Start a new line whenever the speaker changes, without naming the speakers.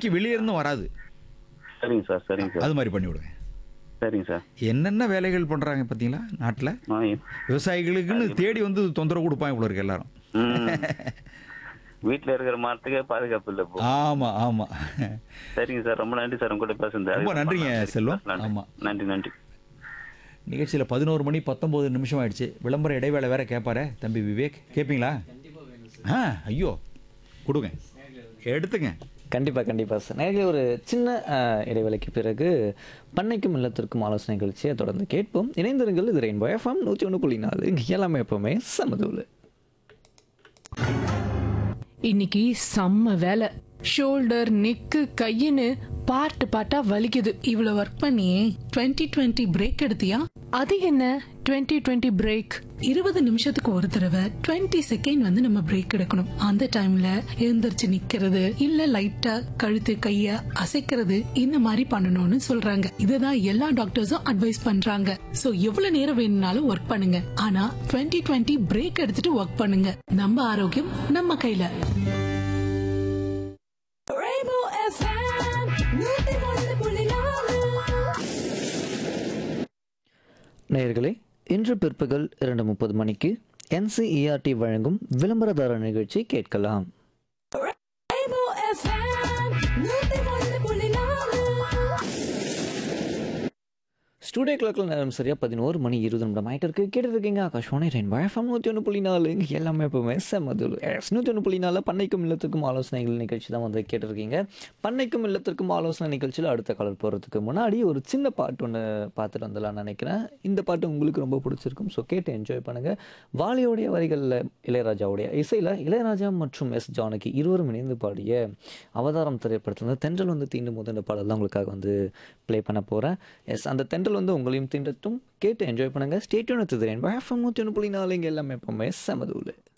விலைக்கு வெளியே இருந்தும் வராது
சரிங்க சார் சரிங்க சார்
அது மாதிரி பண்ணி விடுங்க
சரிங்க சார்
என்னென்ன வேலைகள் பண்றாங்க பார்த்தீங்களா நாட்டில்
ஆ,
விவசாயிகளுக்குன்னு தேடி வந்து தொந்தரவு கொடுப்பாங்க இவ்வளோ இருக்கு எல்லாரும்
ம். வீட்ல இருக்கிற மரத்துக்கே பாதுகாப்பு இல்லை இப்போ
ஆமா ஆமா
சரிங்க சார் ரொம்ப நன்றி சார் உங்கள்கிட்ட பேசுனது
ரொம்ப நன்றிங்க, செல்வம்.
நன்றி.
ஆமா.
நன்றி நன்றி
நிகழ்ச்சியில் பதினோரு மணி பத்தொம்போது நிமிஷம் ஆயிடுச்சு விளம்பர இடைவேளை வேற கேட்பாரே தம்பி விவேக் கேட்பீங்களா ஆ ஐயோ கொடுங்க எடுத்துங்க
கண்டிப்பாக கண்டிப்பாக சார் நேரில் ஒரு சின்ன அஹ், இடைவேளைக்கு பிறகு பண்ணைக்கும் இல்லத்திற்கும் ஆலோசனை நிகழ்ச்சியை தொடர்ந்து கேட்போம் இணைந்திருங்கள் இது ரெயின்போ எஃப்எம் நூற்றி ஒன்று புள்ளி நாலு இங்கே எல்லாமே எப்போவுமே சமதூள்
இன்னைக்கு செம்ம வேலை ஷோல்டர் நெக்கு கையின்னு பார்ட் பார்ட்டா வலிக்குது
இவ்வளவு ஒர்க் பண்ணி 2020 டுவெண்ட்டி பிரேக் எடுத்தியா
அது என்ன 2020 டுவெண்ட்டி பிரேக்
இருபது நிமிஷத்துக்கு ஒரு தடவை 20 செகண்ட் வந்து நம்ம பிரேக் எடுக்கணும் அந்த டைம்ல எழுந்திருச்சு நிக்கிறது இல்ல லைட்டா கழுத்து கைய அசைக்கிறது இந்த மாதிரி பண்ணணும்னு சொல்றாங்க இதுதான் எல்லா டாக்டர்ஸும் அட்வைஸ் பண்றாங்க சோ எவ்வளவு நேரம் வேணும்னாலும் ஒர்க் பண்ணுங்க ஆனா 2020 டுவெண்ட்டி பிரேக் எடுத்துட்டு ஒர்க் பண்ணுங்க நம்ம ஆரோக்கியம் நம்ம கையில
நேயர்களே இன்று பிற்பகல் இரண்டு முப்பது மணிக்கு என்சிஇஆர்டி வழங்கும் விளம்பரதார நிகழ்ச்சி கேட்கலாம் ஸ்டூடியோ கிளாக்கில் நேரம் சரியாக பதினோரு மணி இருபது நிமிடம் ஆகிட்டு இருக்கு கேட்டுட்டு இருக்கீங்க ஆகாஷ்வாணி ரெயின் எஃப்எம் நூற்றி ஒன்று புள்ளி நாலு இங்க எல்லாமே எப்பவுமே செம்மதுல் எஸ் நூற்றி ஒன்று புள்ளி நாலு பண்ணைக்கும் இல்லத்திற்கும் ஆலோசனைகள் நிகழ்ச்சி தான் வந்து கேட்டிருக்கீங்க பண்ணைக்கும் இல்லத்திற்கும் ஆலோசனை நிகழ்ச்சியில் அடுத்த காலர் போகிறதுக்கு முன்னாடி ஒரு சின்ன பாட்டு ஒன்று பார்த்துட்டு வந்துடலாம்னு நினைக்கிறேன் இந்த பாட்டு உங்களுக்கு ரொம்ப பிடிச்சிருக்கும் ஸோ கேட்டு என்ஜாய் பண்ணுங்கள் வாலியோடைய வரிகளில் இளையராஜாவுடைய இசையில் இளையராஜா மற்றும் எஸ் ஜானகி இருவரும் இணைந்து பாடிய அவதாரம் திரைப்படத்தில் தென்றல் வந்து தீண்டும் போது இந்த பாடல் தான் உங்களுக்காக வந்து ப்ளே பண்ண போகிறேன் எஸ் அந்த தென்றல் வந்து உங்களையும் தீண்டட்டும் கேட்டு என்ஜாய் பண்ணுங்கள் ஸ்டேட்யூன் எடுத்துக்கிறேன் எஃப்எம் நூற்றி ஒன்று புள்ளி நாலு இங்கே எல்லாமே எப்பவுமே செமதூள்